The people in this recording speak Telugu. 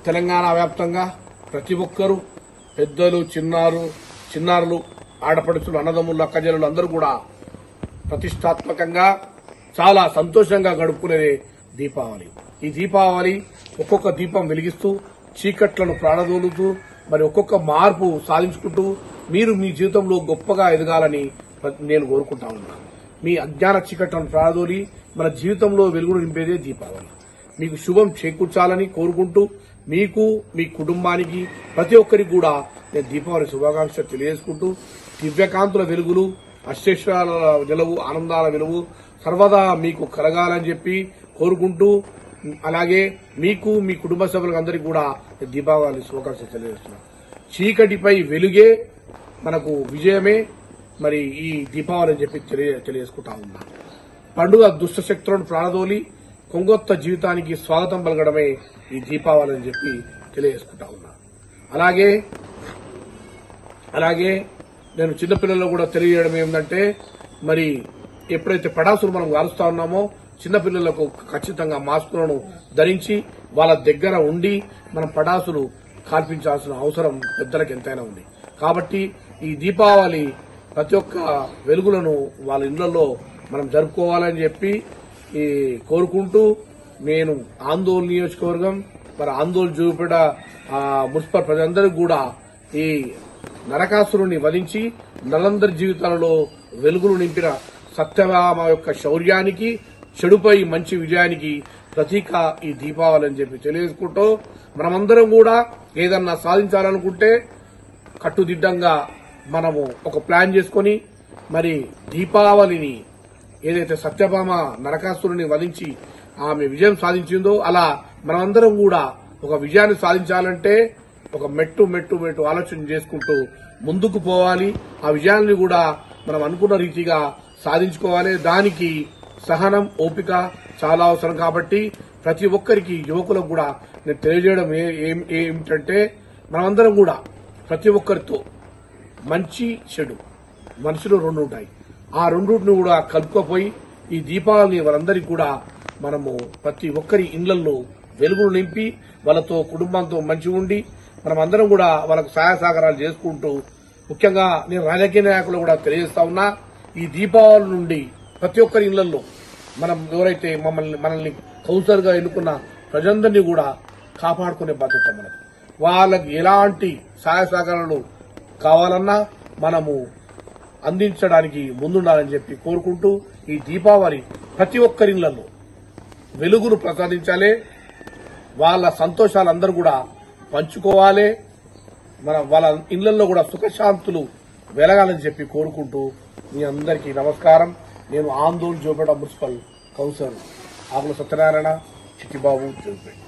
తెలంగాణ వ్యాప్తంగా ప్రతి ఒక్కరూ పెద్దలు చిన్నారు చిన్నారులు ఆడపడుచులు అన్నదమ్ములు అక్కజనులు అందరూ కూడా ప్రతిష్టాత్మకంగా చాలా సంతోషంగా గడుపుకునేదే దీపావళి ఈ దీపావళి ఒక్కొక్క దీపం వెలిగిస్తూ చీకట్లను ప్రాణదోలుతూ మరి ఒక్కొక్క మార్పు సాధించుకుంటూ మీరు మీ జీవితంలో గొప్పగా ఎదగాలని నేను కోరుకుంటా ఉన్నాను మీ అజ్ఞాన చీకట్లను ప్రాణదోలి మన జీవితంలో వెలుగును నింపేదే దీపావళి మీకు శుభం చేకూర్చాలని కోరుకుంటూ మీకు మీ కుటుంబానికి ప్రతి ఒక్కరికి కూడా నేను దీపావళి శుభాకాంక్షలు తెలియజేసుకుంటూ దివ్యకాంతుల వెలుగులు అశ్వేశ్వరాల వెలుగు ఆనందాల వెలుగు సర్వదా మీకు కలగాలని చెప్పి కోరుకుంటూ అలాగే మీకు మీ కుటుంబ సభ్యులకు అందరికీ కూడా నేను దీపావళి శుభాకాంక్షలు తెలియజేస్తున్నాను చీకటిపై వెలుగే మనకు విజయమే మరి ఈ దీపావళి అని చెప్పి తెలియ తెలియజేసుకుంటా ఉన్నాను పండుగ దుష్ట శక్తులను ప్రాణదోలి కొంగొత్త జీవితానికి స్వాగతం పలకడమే ఈ దీపావళి అని చెప్పి తెలియజేసుకుంటా ఉన్నా అలాగే అలాగే నేను చిన్నపిల్లల్లో కూడా తెలియజేయడం ఏంటంటే మరి ఎప్పుడైతే పటాసులు మనం కాలుస్తా ఉన్నామో చిన్నపిల్లలకు ఖచ్చితంగా మాస్కులను ధరించి వాళ్ళ దగ్గర ఉండి మనం పటాసులు కాల్పించాల్సిన అవసరం పెద్దలకు ఎంతైనా ఉంది కాబట్టి ఈ దీపావళి ప్రతి ఒక్క వెలుగులను వాళ్ళ ఇళ్లలో మనం జరుపుకోవాలని చెప్పి ఈ కోరుకుంటూ నేను ఆందోళన నియోజకవర్గం మరి ఆందోళన చూపేట మున్సిపల్ ప్రజలందరికీ కూడా ఈ నరకాసురుని వధించి నలందరి జీవితాలలో వెలుగులు నింపిన సత్యభామ యొక్క శౌర్యానికి చెడుపై మంచి విజయానికి ప్రతీక ఈ దీపావళి అని చెప్పి తెలియజేసుకుంటూ మనమందరం కూడా ఏదన్నా సాధించాలనుకుంటే కట్టుదిడ్డంగా మనము ఒక ప్లాన్ చేసుకొని మరి దీపావళిని ఏదైతే సత్యభామ నరకాసురుని వధించి ఆమె విజయం సాధించిందో అలా మనమందరం కూడా ఒక విజయాన్ని సాధించాలంటే ఒక మెట్టు మెట్టు మెట్టు ఆలోచన చేసుకుంటూ ముందుకు పోవాలి ఆ విజయాన్ని కూడా మనం అనుకున్న రీతిగా సాధించుకోవాలి దానికి సహనం ఓపిక చాలా అవసరం కాబట్టి ప్రతి ఒక్కరికి యువకులకు కూడా నేను తెలియజేయడం ఏ- ఏం- ఏమిటంటే మనమందరం కూడా ప్రతి ఒక్కరితో మంచి చెడు మనుషులు రెండు ఉంటాయి ఆ రెండుని కూడా కలుపుకపోయి ఈ దీపావళిని వారందరికీ కూడా మనము ప్రతి ఒక్కరి ఇళ్లలో వెలుగులు నింపి వాళ్ళతో కుటుంబంతో మంచిగా ఉండి మనం అందరం కూడా వాళ్ళకు సహాయ సహకారాలు చేసుకుంటూ ముఖ్యంగా నేను రాజకీయ నాయకులు కూడా తెలియజేస్తా ఉన్నా ఈ దీపావళి నుండి ప్రతి ఒక్కరి ఇళ్లలో మనం ఎవరైతే మమ్మల్ని మనల్ని కౌన్సిలర్ గా ఎన్నుకున్న ప్రజలందరినీ కూడా కాపాడుకునే బాధ్యత మనది వాళ్ళకి ఎలాంటి సహాయ సహకారాలు కావాలన్నా మనము అందించడానికి ముందుండాలని చెప్పి కోరుకుంటూ ఈ దీపావళి ప్రతి ఒక్కరిళ్లలో వెలుగును ప్రసాదించాలి వాళ్ళ సంతోషాలందరూ కూడా పంచుకోవాలి మన వాళ్ళ ఇళ్లలో కూడా సుఖశాంతులు వెలగాలని చెప్పి కోరుకుంటూ మీ అందరికీ నమస్కారం నేను ఆందోళన జోపేట మున్సిపల్ కౌన్సిలర్ ఆకుల సత్యనారాయణ చిట్టిబాబు జోపేట